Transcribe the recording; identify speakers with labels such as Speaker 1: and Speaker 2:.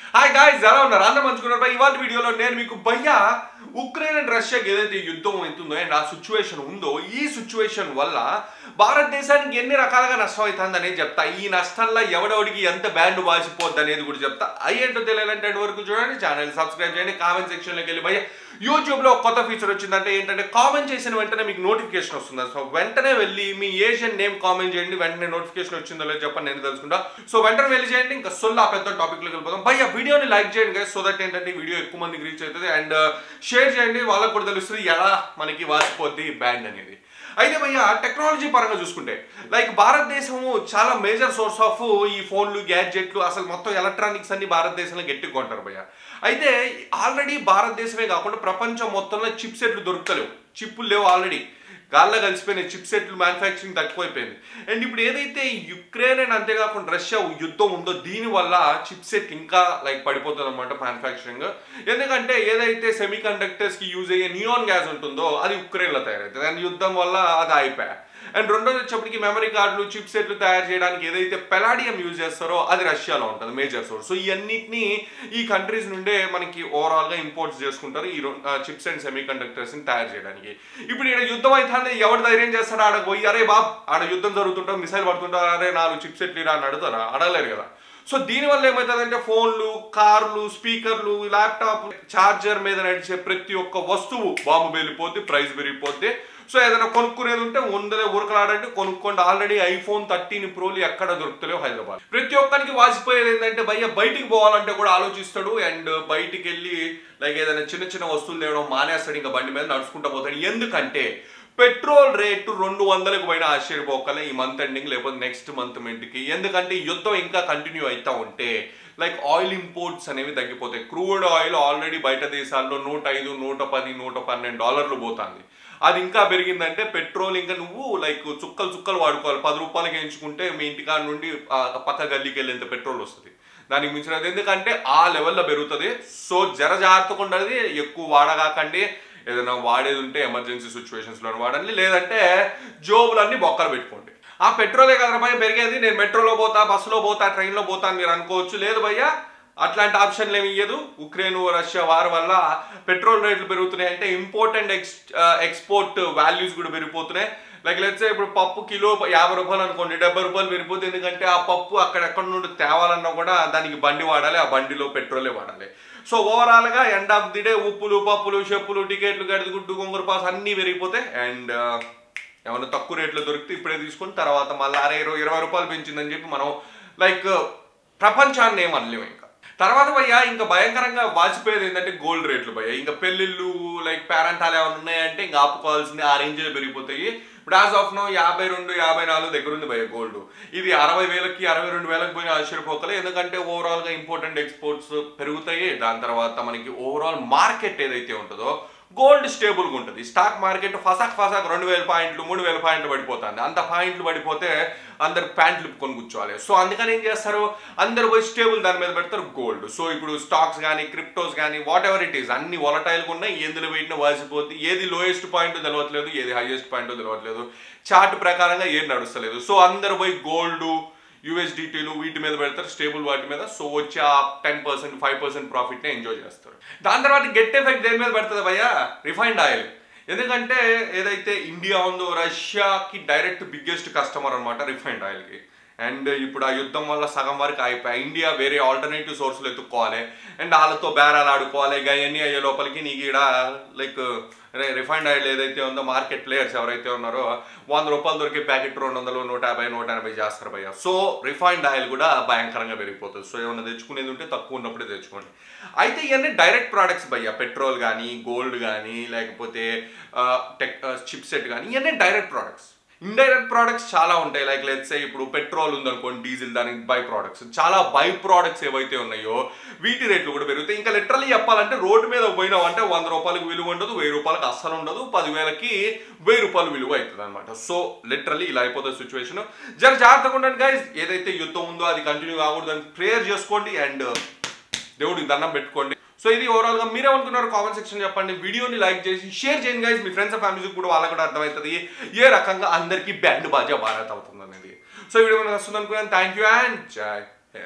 Speaker 1: hi guys ఎలా ఉన్నారు అందరూ మంచుకున్నారు బై ఇవాళ వీడియోలో నేను మీకు భయ్య ఉక్రెయిన్ అండ్ రష్యాకి ఏదైతే యుద్ధం అవుతుందో అండ్ ఆ సిచ్యువేషన్ ఉందో ఈ సిచ్యువేషన్ వల్ల భారతదేశానికి ఎన్ని రకాలుగా నష్టం అవుతుంది అనేది చెప్తా ఈ నష్టంలో ఎవడెవడికి ఎంత బ్యాండ్ వాసిపోద్ది అనేది కూడా చెప్తా అయ్యేంటో తెలియాలంటే ఎండ్ వరకు చూడండి ఛానల్ సబ్స్క్రైబ్ చేయండి కామెంట్ సెక్షన్లోకి వెళ్ళి భయ్య యూట్యూబ్లో ఒక కొత్త ఫీచర్ వచ్చిందంటే ఏంటంటే కామెంట్ చేసిన వెంటనే మీకు నోటిఫికేషన్ వస్తుంది సో వెంటనే వెళ్ళి మీ ఏషియన్ నేమ్ కామెంట్ చేయండి వెంటనే నోటిఫికేషన్ వచ్చిందో లేదో చెప్పండి నేను తెలుసుకుంటా సో వెంటనే వెళ్ళి చేయండి ఇంకా సొల్లా పెద్ద టాపిక్లోకి వెళ్ళిపోతాం భయ్య వీడియోని లైక్ చేయండి guys సో దట్ ఏంటంటే వీడియో ఎక్కువ మందికి రీచ్ అవుతుంది అండ్ షేర్ చేయండి వాళ్ళకి కూడా తెలుస్తుంది ఎలా మనకి వాసిపోద్ది బ్యాండ్ అనేది అయితే భయ్య టెక్నాలజీ పరంగా చూసుకుంటే లైక్ భారతదేశము చాలా మేజర్ సోర్స్ ఆఫ్ ఈ ఫోన్లు గ్యాడ్జెట్లు అసలు మొత్తం ఎలక్ట్రానిక్స్ అన్ని భారతదేశంలో గట్టిగా కొంటారు భయ్య అయితే ఆల్రెడీ భారతదేశమే కాకుండా ప్రపంచం మొత్తంలో చిప్ సెట్లు దొరుకుతలేవు చిప్పులు లేవు ఆల్రెడీ గాల్లో కలిసిపోయినాయి చిప్ సెట్లు మ్యానుఫ్యాక్చరింగ్ తక్కువైపోయింది అండ్ ఇప్పుడు ఏదైతే యుక్రెయిన్ అండ్ అంతేకాకుండా రష్యా యుద్ధం ఉందో దీనివల్ల చిప్ సెట్ ఇంకా లైక్ పడిపోతుంది అనమాట మ్యానుఫ్యాక్చరింగ్ ఎందుకంటే ఏదైతే సెమీ కండక్టర్స్కి యూజ్ అయ్యే నియాన్ గ్యాస్ ఉంటుందో అది ఉక్రెయిన్లో తయారవుతుంది అండ్ యుద్ధం వల్ల అది అయిపోయా అండ్ రెండోది వచ్చేప్పటికి మెమరీ కార్డులు చిప్ సెట్లు తయారు చేయడానికి ఏదైతే పెలాడియం యూజ్ చేస్తారో అది రష్యాలో ఉంటుంది మేజర్ సోర్స్ సో ఇవన్నిటిని ఈ కంట్రీస్ నుండే మనకి ఓవరాల్గా ఇంపోర్ట్స్ చేసుకుంటారు ఈ చిప్స్ అండ్ సెమీ కండక్టర్స్ని తయారు చేయడానికి ఇప్పుడు ఇక్కడ యుద్ధం అయితే ఎవరు ధైర్యం చేస్తాడు ఆడ పోయి అరే బాబ్ ఆడ యుద్ధం జరుగుతుంటా మిసైల్ పడుతుంటా అరే నాలుగు చిప్ సెట్లు ఇరా అని అడుగుతారా అడగలేరు కదా సో దీనివల్ల ఏమవుతుందంటే ఫోన్లు కార్లు స్పీకర్లు ల్యాప్టాప్ ఛార్జర్ మీద నడిచే ప్రతి ఒక్క వస్తువు బాంబు వెళ్ళిపోద్ది ప్రైస్ పెరిగిపోద్ది సో ఏదైనా కొనుక్కునేది ఉంటే ముందరే ఉరకలాడంటే కొనుక్కోండి ఆల్రెడీ ఐఫోన్ థర్టీన్ ప్రోలు ఎక్కడ దొరుకుతలేవు హైదరాబాద్ ప్రతి ఒక్కరికి వాసిపోయేది ఏంటంటే భయ్య బయటికి పోవాలంటే కూడా ఆలోచిస్తాడు అండ్ బయటికి వెళ్ళి లైక్ ఏదైనా చిన్న చిన్న వస్తువులు తేవడం మానేస్తాడు ఇంకా బండి మీద నడుచుకుంటూ పోతాడు ఎందుకంటే పెట్రోల్ రేటు రెండు వందలకు పైన ఆశ్చర్యపోకలే ఈ మంత్ ఎండింగ్ లేకపోతే నెక్స్ట్ మంత్ మెంట్కి ఎందుకంటే ఈ యుద్ధం ఇంకా కంటిన్యూ అవుతా ఉంటే లైక్ ఆయిల్ ఇంపోర్ట్స్ అనేవి తగ్గిపోతాయి క్రూడ్ ఆయిల్ ఆల్రెడీ బయట దేశాల్లో నూట ఐదు నూట పది నూట పన్నెండు డాలర్లు పోతుంది అది ఇంకా పెరిగిందంటే పెట్రోల్ ఇంకా నువ్వు లైక్ చుక్కలు చుక్కలు వాడుకోవాలి పది రూపాయలకి ఎంచుకుంటే మీ ఇంటికాడ నుండి ఆ పక్క గల్లీకి వెళ్ళేంత పెట్రోల్ వస్తుంది దానికి మించినది ఎందుకంటే ఆ లెవెల్లో పెరుగుతుంది సో జర జాగ్రత్తగా ఉండదు ఎక్కువ వాడగాకండి ఏదైనా వాడేది ఉంటే ఎమర్జెన్సీ సిచ్యువేషన్స్లో వాడండి లేదంటే జోబులన్నీ బొక్కలు పెట్టుకోండి ఆ పెట్రోలే కదా భయ పెరిగేది నేను మెట్రోలో పోతా బస్సులో పోతా ట్రైన్లో పోతా అని మీరు అనుకోవచ్చు లేదు భయ్యా అట్లాంటి ఆప్షన్లు ఏమి ఇయ్యదు ఉక్రెయిన్ రష్యా వార్ వల్ల పెట్రోల్ రేట్లు పెరుగుతున్నాయి అంటే import and ex export values కూడా పెరిగిపోతున్నాయి లైక్ లెట్స్ ఇప్పుడు పప్పు కిలో యాభై రూపాయలు అనుకోండి డెబ్బై రూపాయలు పెరిగిపోతుంది ఎందుకంటే ఆ పప్పు అక్కడెక్కడ నుండి తేవాలన్నా కూడా దానికి బండి వాడాలి ఆ బండిలో పెట్రోలే వాడాలి సో ఓవరాల్గా ఎండ్ ఆఫ్ ది డే ఉప్పులు పప్పులు చెప్పులు టికెట్లు గడిగుడ్డు గొంగురు పాస్ అన్నీ పెరిగిపోతాయి అండ్ ఏమైనా తక్కువ రేట్లో దొరికితే ఇప్పుడే తీసుకుని తర్వాత మళ్ళీ అరే ఇరవై ఇరవై రూపాయలు పెంచిందని చెప్పి మనం లైక్ ప్రపంచాన్ని ఏమనలేము ఇంకా తర్వాత భయ్య ఇంకా భయంకరంగా వాచిపోయేది ఏంటంటే గోల్డ్ రేట్లు భయ్య ఇంకా పెళ్ళిళ్ళు లైక్ పేరెంటాలు ఏమైనా ఉన్నాయంటే ఇంకా ఆపుకోవాల్సింది ఆ రేంజ్లో పెరిగిపోతాయి ఇప్పుడు యాజ్ ఆఫ్ నో యాభై రెండు యాభై నాలుగు దగ్గర ఉంది భయ్య గోల్డ్ ఇది అరవై వేలకి అరవై రెండు వేలకు పోయిన ఆశ్చర్యపోకలే ఎందుకంటే ఓవరాల్గా ఇంపార్టెంట్ ఎక్స్పోర్ట్స్ పెరుగుతాయి దాని తర్వాత మనకి ఓవరాల్ మార్కెట్ ఏదైతే ఉంటుందో గోల్డ్ స్టేబుల్గా ఉంటుంది స్టాక్ మార్కెట్ ఫసాక్ ఫసాక్ రెండు వేల పాయింట్లు మూడు వేల పాయింట్లు పడిపోతుంది అంత పాయింట్లు పడిపోతే అందరు ప్యాంట్లు కొని కూర్చోవాలి సో అందుకని ఏం చేస్తారు అందరు పోయి స్టేబుల్ దాని మీద పెడతారు గోల్డ్ సో ఇప్పుడు స్టాక్స్ కానీ క్రిప్టోస్ కానీ వాట్ ఎవర్ ఇట్ ఈస్ అన్ని వాలటైల్గా ఉన్నాయి ఎందులో పెట్టినా వాసిపోతుంది ఏది లోయెస్ట్ పాయింట్ తెలియట్లేదు ఏది హైయెస్ట్ పాయింట్ తెలియట్లేదు చార్ట్ ప్రకారంగా ఏది నడుస్తలేదు సో అందరు పోయి గోల్డ్ యూఎస్డిటీలు వీటి మీద పెడతారు స్టేబుల్ వాటి మీద సో వచ్చి ఆ టెన్ పర్సెంట్ ఫైవ్ పర్సెంట్ ప్రాఫిట్ని ఎంజాయ్ చేస్తారు దాని తర్వాత గెట్ ఎఫెక్ట్ దేని మీద పెడుతుంది భయ్యా రిఫైన్డ్ ఆయిల్ ఎందుకంటే ఏదైతే ఇండియా ఉందో రష్యాకి డైరెక్ట్ బిగ్గెస్ట్ కస్టమర్ అనమాట రిఫైన్డ్ ఆయిల్కి అండ్ ఇప్పుడు ఆ యుద్ధం వల్ల సగం వరకు అయిపోయాయి ఇండియా వేరే ఆల్టర్నేటివ్ సోర్సులు ఎత్తుక్కోవాలి అండ్ వాళ్ళతో బేరాలు ఆడుకోవాలి ఇక అవన్నీ అయ్యే లోపలికి నీకు ఇక్కడ లైక్ రిఫైండ్ ఆయిల్ ఏదైతే ఉందో మార్కెట్ ప్లేయర్స్ ఎవరైతే ఉన్నారో వంద రూపాయలు దొరికే ప్యాకెట్ రెండు వందలు నూట యాభై నూట ఎనభై చేస్తారు భయ్య సో రిఫైండ్ ఆయిల్ కూడా భయంకరంగా పెరిగిపోతుంది సో ఏమైనా తెచ్చుకునేది ఉంటే తక్కువ ఉన్నప్పుడే తెచ్చుకోండి అయితే ఇవన్నీ డైరెక్ట్ ప్రోడక్ట్స్ భయ్య పెట్రోల్ కానీ గోల్డ్ కానీ లేకపోతే టెక్ చిప్ సెట్ కానీ ఇవన్నీ డైరెక్ట్ ప్రోడక్ట్స్ ఇండైరెక్ట్ ప్రోడక్ట్స్ చాలా ఉంటాయి లైక్ లెట్స్ ఇప్పుడు పెట్రోల్ ఉందనుకోండి డీజిల్ దానికి బై ప్రోడక్ట్స్ చాలా బై ప్రోడక్ట్స్ ఏవైతే ఉన్నాయో వీటి రేట్లు కూడా పెరుగుతాయి ఇంకా లిటరల్లీ చెప్పాలంటే రోడ్డు మీద పోయినావు అంటే వంద రూపాయలకు విలువ ఉండదు వెయ్యి రూపాయలకు అస్సలు ఉండదు పదివేలకి వెయ్యి రూపాయలు విలువ అవుతుంది అనమాట సో లిటరల్లీ ఇలా అయిపోతుంది సిచ్యువేషన్ జర జాగ్రత్తగా ఉండండి గైస్ ఏదైతే యుద్ధం ఉందో అది కంటిన్యూ కాకూడదు అని ప్రేయర్ చేసుకోండి అండ్ దేవుడికి దండం పెట్టుకోండి సో ఇది ఓవరాల్ గా మీరేమనుకున్నారు కామెంట్ సెక్షన్ చెప్పండి వీడియోని లైక్ చేసి షేర్ చేయండి గైస్ మీ ఫ్రెండ్స్ ఫ్యామిలీస్ కూడా వాళ్ళకి కూడా అర్థమవుతుంది ఏ రకంగా అందరికీ బ్యాండ్ బాజా భారత్ అవుతుంది అనేది సో ఈ వీడియో మనకు వస్తుంది అనుకున్నాను థ్యాంక్ యూ అండ్ జై